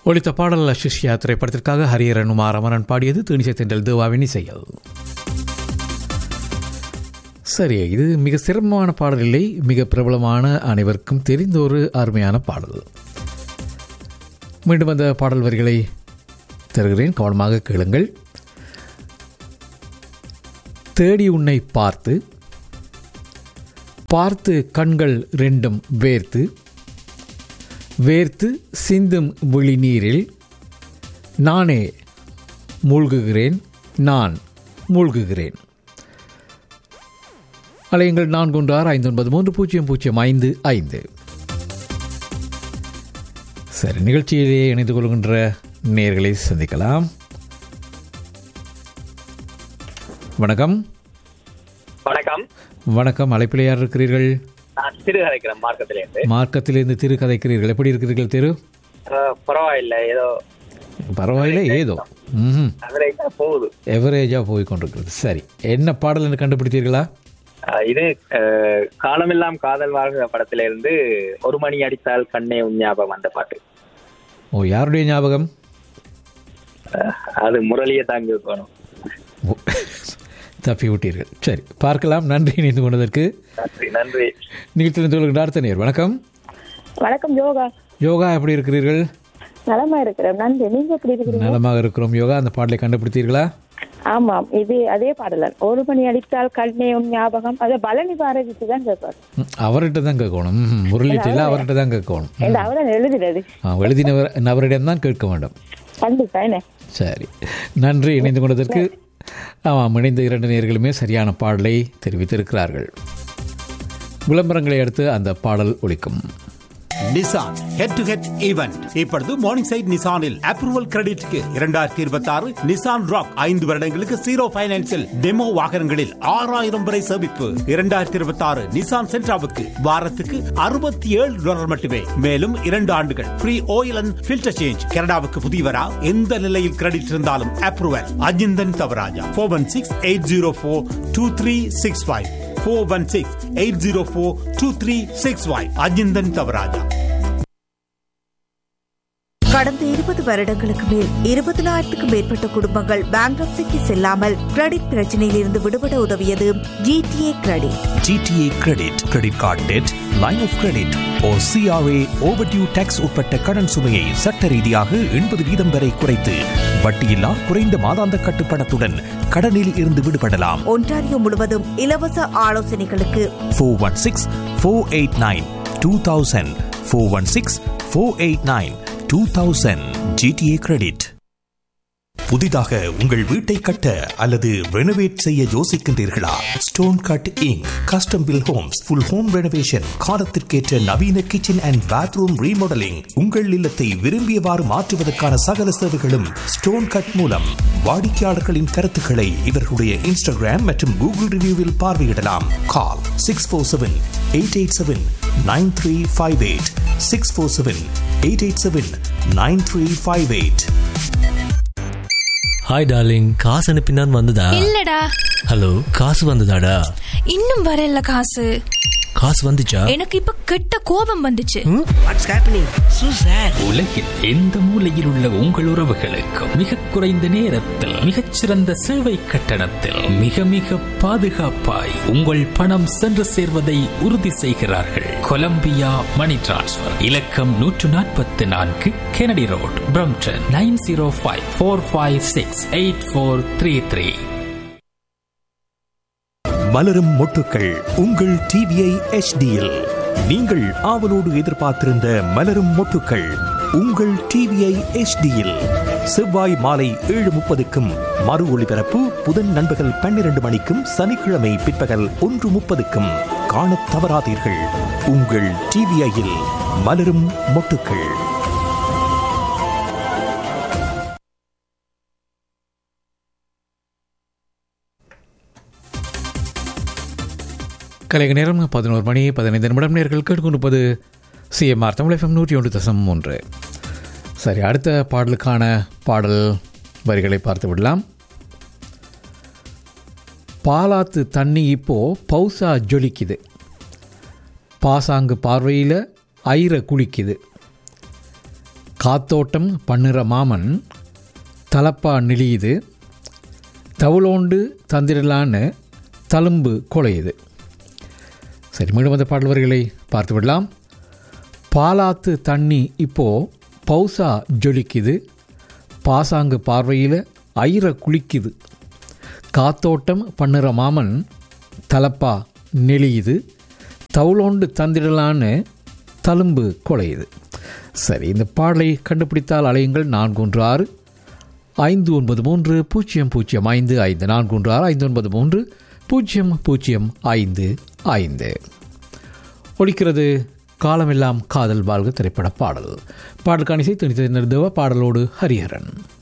ஒழித்த பாடல் சிஷ்யா திரைப்படத்திற்காக ஹரியரன் உமார் அமரன் பாடியது தீனிசை தென்றல் தேவாவின் இசையல் சரி இது மிக சிரமமான பாடல் இல்லை மிக பிரபலமான அனைவருக்கும் தெரிந்த ஒரு அருமையான பாடல் மீண்டும் அந்த பாடல் வரிகளை தருகிறேன் கவனமாக கேளுங்கள் தேடி உன்னை பார்த்து பார்த்து கண்கள் ரெண்டும் வேர்த்து வேர்த்து சிந்தும் விழிநீரில் நானே மூழ்குகிறேன் நான் மூழ்குகிறேன் அலையுங்கள் நான்கு ஒன்று ஆறு ஐந்து ஒன்பது மூன்று பூஜ்ஜியம் பூஜ்ஜியம் ஐந்து ஐந்து சரி நிகழ்ச்சியிலேயே இணைந்து கொள்கின்ற நேர்களை சந்திக்கலாம் வணக்கம் வணக்கம் வணக்கம் அழைப்பில் யார் இருக்கிறீர்கள் நான் திரு கதைக்கிறேன் மார்க்கத்திலேருந்து மார்க்கத்திலிருந்து திரு கதைக்கிறீர்கள் எப்படி இருக்கிறீர்கள் திரு அஹ், பரவாயில்ல ஏதோ பரவாயில்லை ஏதோ ம் அவரேஜா போகுது எவரேஜாக போய் கொண்டிருக்கிறது சரி என்ன பாடல் என்று கண்டுபிடித்தீர்களா அஹ், இது அஹ், காலமெல்லாம் காதல் வாழ்கிற படத்துல இருந்து ஒரு மணி அடித்தால் கண்ணே உன் ஞாபகம் அந்த பாட்டு ஓ யாருடைய ஞாபகம் அஹ், அது முரளியை தாங்கி இருக்கணும் ஓ, தப்பி விட்டீர்கள் சரி பார்க்கலாம் நன்றி இணைந்து கொண்டதற்கு நன்றி நன்றி நிகழ்ச்சியில் சொல்லுகின்ற அடுத்த நேர் வணக்கம் வணக்கம் யோகா யோகா எப்படி இருக்கிறீர்கள் நலமா இருக்கிறேன் நன்றி நீங்க எப்படி இருக்கிறீங்க நலமாக இருக்கிறோம் யோகா அந்த பாடலை கண்டுபிடித்தீர்களா ஆமாம் இது அதே பாடலன் ஒரு மணி அடித்தால் கண்ணே உன் ஞாபகம் அதை பழனி பாரதிக்கு தான் கேட்பார் ம், அவர்கிட்ட தான் கேட்கணும் ம், முரளிட்டில அவர்கிட்ட தான் கேட்கணும் ம். இந்த அவரை எழுதுறது ஆ, எழுதினவர் அவரிடம் தான் கேட்க வேண்டும் கண்டிப்பா என்ன சரி நன்றி இணைந்து கொண்டதற்கு ஆமாம் இணைந்த இரண்டு நேர்களுமே சரியான பாடலை தெரிவித்திருக்கிறார்கள் விளம்பரங்களை அடுத்து அந்த பாடல் ஒலிக்கும் Nissan head to head event இப்பொழுது மார்னிங் சைட் நிசானில் அப்ரூவல் கிரெடிட்க்கு இரண்டாயிரத்தி இருபத்தி ஆறு நிசான் ராக் ஐந்து வருடங்களுக்கு ஜீரோ பைனான்சில் டெமோ வாகனங்களில் ஆறாயிரம் வரை சேமிப்பு இரண்டாயிரத்தி இருபத்தி ஆறு நிசான் சென்ட்ராவுக்கு வாரத்துக்கு அறுபத்தி ஏழு டாலர் மட்டுமே மேலும் இரண்டு ஆண்டுகள் free oil and filter change கனடாவுக்கு புதியவரா எந்த நிலையில் கிரெடிட் இருந்தாலும் approval Ajinthan Thavarajah four one six eight zero four two three six five four one six eight zero four two three six five Ajinthan Thavarajah கடந்த இருபது வருடங்களுக்கு மேல் இருபதினாயிரத்துக்கும் மேற்பட்ட குடும்பங்கள் பேங்க்ரப்சிக்கு செல்லாமல் கிரெடிட் பிரச்சனையில் இருந்து விடுபட உதவியது GTA credit GTA credit credit card debt line of credit or CRA overdue taxes உட்பட்ட கடன் சுமையை சட்ட ரீதியாக எண்பது வீதம் வரை குறைத்து வட்டியில்லா குறைந்த மாதாந்த கட்டுப்பணத்துடன் கடனில் இருந்து விடுபடலாம் ஒன்டாரியோ முழுவதும் இலவச ஆலோசனைகளுக்கு four one six four eight nine two thousand four one six four eight nine two thousand GTA credit புதிதாக உங்கள் வீட்டை கட்ட அல்லது ரெனோவேட் செய்ய யோசிக்கின்றீர்களா stone cutting custom built homes full home renovation காலத்திற்கேற்ற நவீன கிச்சன் அண்ட் பாத்ரூம் ரீமாடலிங் உங்கள் இல்லத்தை விரும்பியவாறு மாற்றுவதற்கான சகல சேவைகளும் ஸ்டோன் கட் மூலம் வாடிக்கையாளர்களின் கருத்துக்களை இவர்களுடைய இன்ஸ்டாகிராம் மற்றும் கூகுள் ரிவ்யூவில் பார்வையிடலாம் call six four seven eight eight seven nine three five eight six four seven eight eight seven nine three five eight hi darling காசு அனுப்பினான் வந்ததா இல்லடா ஹலோ காசு வந்ததாடா இன்னும் வரல காசு காசு வந்துச்சா எனக்கு இப்ப கெட்ட கோபம் வந்துச்சு உலகில் எந்த மூலையில் உள்ள உங்கள் உறவுகளுக்கு மிக குறைந்த நேரத்தில் மிகச்சிறந்த சேவை கட்டணத்தில் மிக மிக பாதுகாப்பாய் உங்கள் பணம் சென்று சேர்வதை உறுதி செய்கிறார்கள் கொலம்பியா மணி டிரான்ஸ்ஃபர் இலக்கம் நூற்று நாற்பத்தி நான்கு Kennedy road Brampton nine zero five four five six eight four three three மலரும் மொட்டுக்கள் உங்கள் டிவிஐ எச்டியில் நீங்கள் ஆவலோடு எதிர்பார்த்திருந்த மலரும் மொட்டுக்கள் உங்கள் டிவிஐ எச்டியில் செவ்வாய் மாலை ஏழு முப்பதுக்கும் மறு ஒளிபரப்பு புதன் நண்பகல் பன்னிரண்டு மணிக்கும் சனிக்கிழமை பிற்பகல் ஒன்று முப்பதுக்கும் காணத் தவறாதீர்கள் உங்கள் டிவிஐயில் மலரும் மொட்டுக்கள் கலைக நேரம் பதினோரு மணி பதினைந்து நிமிடம் நேர்கள் கேட்டுக்கொண்டிருப்பது சிஎம்ஆர் தமிழ் எஃப்எம் நூற்றி ஒன்று தசம் மூன்று சரி அடுத்த பாடலுக்கான பாடல் வரிகளை பார்த்து விடலாம் பாலாத்து தண்ணி இப்போ பௌசா ஜொலிக்குது பாசாங்கு பார்வையில் ஐர குளிக்குது காத்தோட்டம் பண்ணுற மாமன் தலப்பா நெளியுது தவுளோண்டு தந்திரலான்னு தழும்பு கொலையுது சரி மீண்டும் அந்த பாடல் வரிகளை பார்த்து விடலாம் பாலாத்து தண்ணி இப்போ பௌசா ஜொலிக்குது பாசாங்கு பார்வையில் ஐர குளிக்குது காத்தோட்டம் பண்ணுற மாமன் தலப்பா நெளியுது தவுளோண்டு தந்திடலான்னு தழும்பு கொலையுது சரி இந்த பாடலை கண்டுபிடித்தால் அலையுங்கள் நான்கு ஒன்று ஆறு ஐந்து ஒன்பது மூன்று பூஜ்ஜியம் பூஜ்ஜியம் ஐந்து ஐந்து நான்கு ஒன்று ஆறு ஐந்து ஒன்பது மூன்று பூஜ்ஜியம் பூஜ்ஜியம் ஐந்து ஐந்து ஒழிக்கிறது காலமெல்லாம் காதல் வாழ்க திரைப்பட பாடல் பாடலுக்கான இசை துணித்த பாடலோடு ஹரிஹரன்